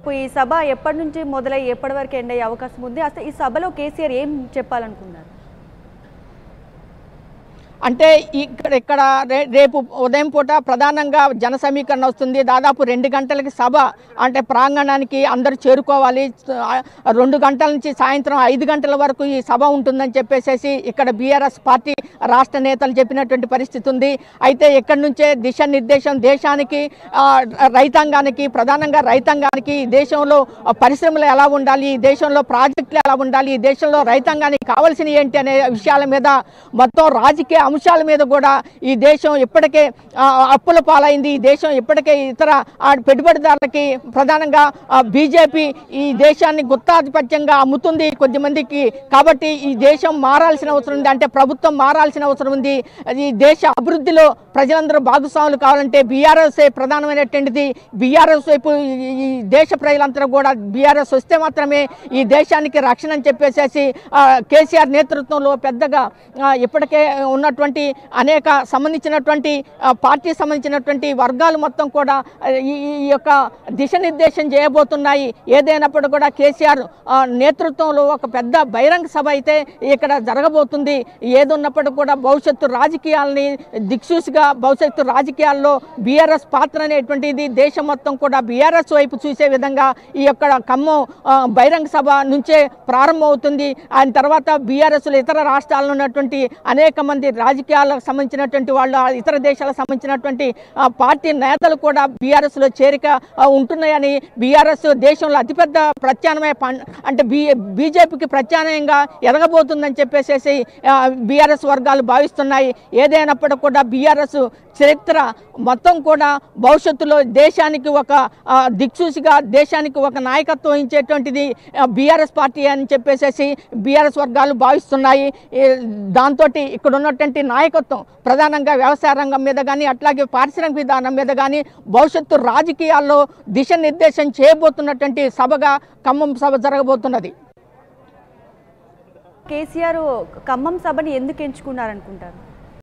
ఈ సభ ఎప్పటి నుంచి మొదలై ఎప్పటి వరకు ఎండ్ అయ్యే అవకాశం ఉంది అసలు ఈ సభలో కేసీఆర్ ఏం చెప్పాలనుకున్నారు అంటే ఇక్కడ ఇక్కడ రే- రేపు ఉదయం పూట ప్రధానంగా జన సమీకరణ వస్తుంది దాదాపు రెండు గంటలకి సభ అంటే ప్రాంగణానికి అందరూ చేరుకోవాలి ఆ, రెండు గంటల నుంచి సాయంత్రం ఐదు గంటల వరకు ఈ సభ ఉంటుందని చెప్పేసి ఇక్కడ బీఆర్ఎస్ పార్టీ రాష్ట్ర నేతలు చెప్పినటువంటి పరిస్థితి ఉంది అయితే ఇక్కడి నుంచే దిశానిర్దేశం దేశానికి ఆ, రైతాంగానికి ప్రధానంగా రైతాంగానికి ఈ దేశంలో పరిశ్రమలు ఎలా ఉండాలి ఈ దేశంలో ప్రాజెక్టులు ఎలా ఉండాలి ఈ దేశంలో రైతాంగానికి కావాల్సినవి ఏంటి అనే విషయాల మీద మొత్తం రాజకీయ అంశాల మీద కూడా ఈ దేశం ఇప్పటికే ఆ, అప్పుల పాలైంది ఈ దేశం ఇప్పటికే ఇతర ఆ, పెట్టుబడిదారులకి ప్రధానంగా బీజేపీ ఈ దేశాన్ని గుత్తాధిపత్యంగా అమ్ముతుంది కొద్దిమందికి కాబట్టి ఈ దేశం మారాల్సిన అవసరం ఉంది అంటే ప్రభుత్వం మారాల్సిన అవసరం ఉంది ఈ దేశ అభివృద్ధిలో ప్రజలందరూ భాగస్వాములు కావాలంటే బీఆర్ఎస్ ప్రధానమైనటువంటిది బీఆర్ఎస్ వైపు ఈ- ఈ దేశ ప్రజలందరూ కూడా బీఆర్ఎస్ వస్తే మాత్రమే ఈ దేశానికి రక్షణ అని చెప్పేసేసి ఆ, కేసీఆర్ నేతృత్వంలో పెద్దగా ఆ, ఇప్పటికే ఉన్నటువంటి అనేక సంబంధించినటువంటి ఆ, పార్టీ సంబంధించినటువంటి వర్గాలు మొత్తం కూడా ఆ, ఈ ఈ యొక్క దిశనిర్దేశం చేయబోతున్నాయి ఏదైనప్పుడు కూడా కేసీఆర్ ఆ, నేతృత్వంలో ఒక పెద్ద బహిరంగ సభ అయితే ఇక్కడ జరగబోతుంది ఏదున్నప్పుడు కూడా భవిష్యత్తు రాజకీయాలని దిక్సూసిగా భవిష్యత్తు రాజకీయాల్లో బీఆర్ఎస్ పాత్ర అనేటువంటిది దేశం మొత్తం కూడా బీఆర్ఎస్ వైపు చూసే విధంగా ఈ యొక్క ఖమ్మం ఆ, బహిరంగ సభ నుంచే ప్రారంభమవుతుంది ఆయన తర్వాత బీఆర్ఎస్లో ఇతర రాష్ట్రాల్లో ఉన్నటువంటి అనేక మంది రాజకీయాలకు సంబంధించినటువంటి వాళ్ళు ఆ ఇతర దేశాలకు సంబంధించినటువంటి ఆ, పార్టీ నేతలు కూడా బీఆర్ఎస్లో చేరిక ఆ, ఉంటున్నాయని బీఆర్ఎస్ దేశంలో అతిపెద్ద ప్రత్యామ్నాయ పం- అంటే బీ బీజేపీకి ప్రత్యామ్నాయంగా ఎదగబోతుందని చెప్పేసి బీఆర్ఎస్ వర్గాలు భావిస్తున్నాయి ఏదైనప్పటికీ కూడా బీఆర్ఎస్ చరిత్ర మొత్తం కూడా భవిష్యత్తులో దేశానికి ఒక ఆ, దిక్సూచిగా దేశానికి ఒక నాయకత్వం వహించేటువంటిది బీఆర్ఎస్ పార్టీ అని చెప్పేసి బీఆర్ఎస్ వర్గాలు భావిస్తున్నాయి దాంతో ఇక్కడ ఉన్నటువంటి నాయకత్వం ప్రధానంగా వ్యవసాయ రంగం మీద కానీ అట్లాగే పారిశ్రామిక విధానం మీద కానీ భవిష్యత్తు రాజకీయాల్లో దిశనిర్దేశం చేయబోతున్నటువంటి సభగా ఖమ్మం సభ జరగబోతున్నది కేసీఆర్ ఖమ్మం సభని ఎందుకు ఎంచుకున్నారనుకుంటారు